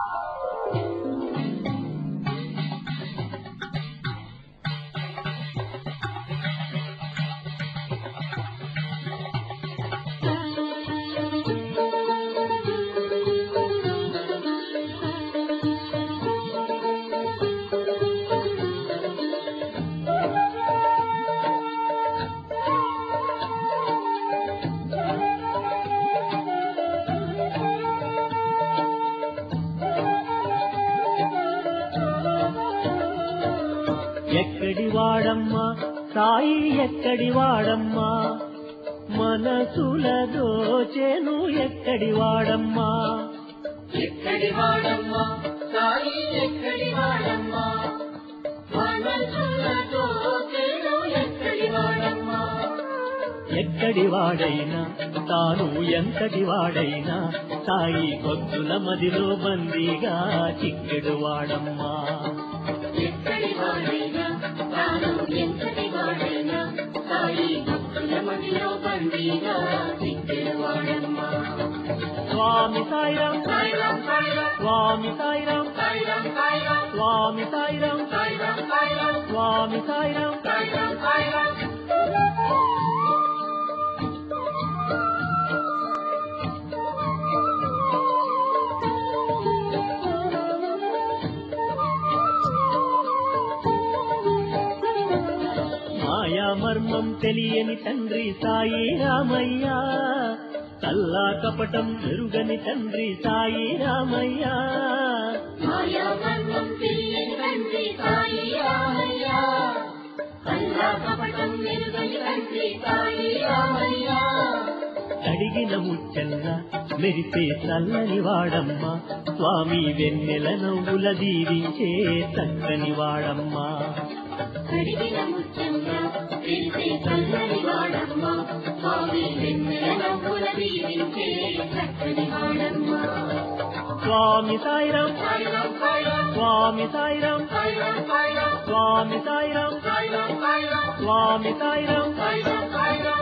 ఎక్కడి వాడమ్మా సాయి ఎక్కడి వాడమ్మా మనసుల దోచెను ఎక్కడి వాడమ్మా ఎక్కడి వాడమ్మా సాయి ఎక్కడి వాడమ్మా మనసులతో తేను ఎక్కడి వాడమ్మా ఎక్కడి వాడైనా తాను ఎంతటి వాడైనా సాయి భక్తుల మదిలో బందీగా చిక్కెడు వాడమ్మా ఎక్కడి వాడైనా తాను ఎంతటి వాడైనా సాయి భక్తుల మదిలో బందీగా చిక్కెడు వాడమ్మా స్వామి సాయిరం సాయిరాం సాయిరాం స్వామి సాయిరం సాయిరాం సాయిరాం స్వామి సాయిరం సాయిరాం సాయిరాం స్వామి సాయిరం సాయిరాం సాయిరాం మాయా మర్మం తెలియని తండ్రి సాయి రామయ్య కల్లా కపటం ఎరుగని తండ్రి సాయి రామయ్య మాయా మర్మం తెలియని తండ్రి సాయి రామయ్య కల్లా కపటం మెరుగని తండ్రి సాయి రామయ్య అడిగిన ముచ్చల్ల మెరిసే చల్లని వాడమ్మ స్వామి వెన్నెల నవ్వుల దీవించే చక్కని వాడమ్మ కడిగిన ముత్యంగా తెలిసే చల్లని వాడమ్మ స్వామి వెన్నెల నవ్వుల దీవించే చక్కని వాడమ్మ స్వామి సాయిరం సాయిరాం సాయిరాం స్వామి సాయిరం సాయిరాం సాయిరాం స్వామి సాయిరం సాయిరాం సాయిరాం స్వామి సాయిరం సాయిరాం సాయిరాం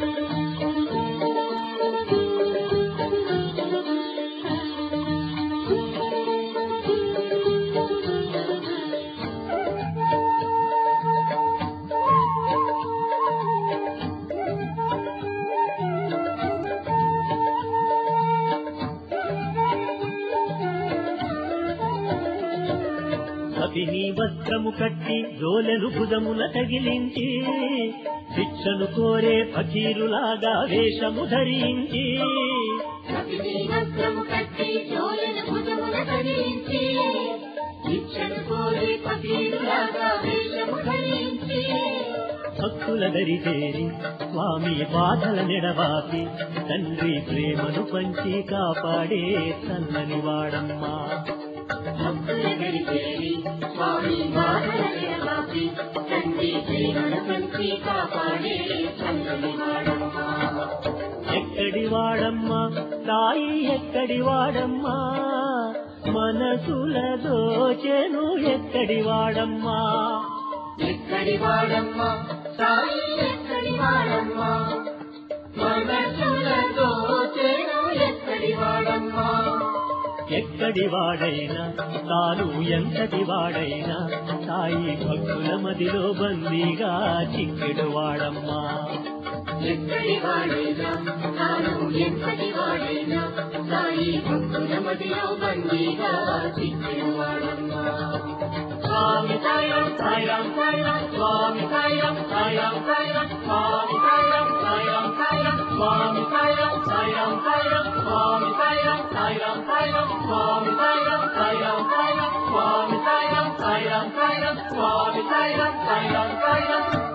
అతిని వస్త్రము కట్టి జోలెలు భుజముల తగిలించి శిక్షను కోరే ఫకీరులాగా వేషము ధరించి ప్రతిదీ వస్త్రము కట్టి చోళన భుజముల ధరించి ఇచ్చను కోరి పకీరులాగా వేషము ధరించి భక్తుల దరిచేరి స్వామి బాధల నెడవాపి తండ్రి ప్రేమను పంచి కాపాడే చల్లని వాడమ్మా భక్తుల గడిచేరి స్వామి బాధల నిలవాపి తండ్రి ప్రేమను పంచి కాపాడే చల్లని వాడమ్మా ఎక్కడి వాడమ్మా సాయి ఎక్కడి వాడమ్మా మనసుల దోచెను ఎక్కడి వాడమ్మా ఎక్కడి వాడమ్మా సాయి ఎక్కడి వాడమ్మా మనసులతో చేను ఎక్కడి వాడమ్మా ఎక్కడి వాడైనా తాను ఎంతటి వాడైనా సాయి భక్తుల మదిలో బందీగా చిక్కెడు వాడమ్మా ఎక్కడి వాడైనా తాను ఎంతటి వాడైనా సాయి భక్తుల మదిలో బందీగా చిక్కిన వాడమ్మా స్వామి సాయం సాయం సాయం స్వామి సాయం సాయం సాయం స్వామి సాయం సాయం సాయం స్వామి సాయం సాయం సాయం స్వామి సాయం సాయం సాయం స్వామి సాయం సాయం సాయం స్వామి సాయం సాయం సాయం స్వామి సాయం సాయం సాయం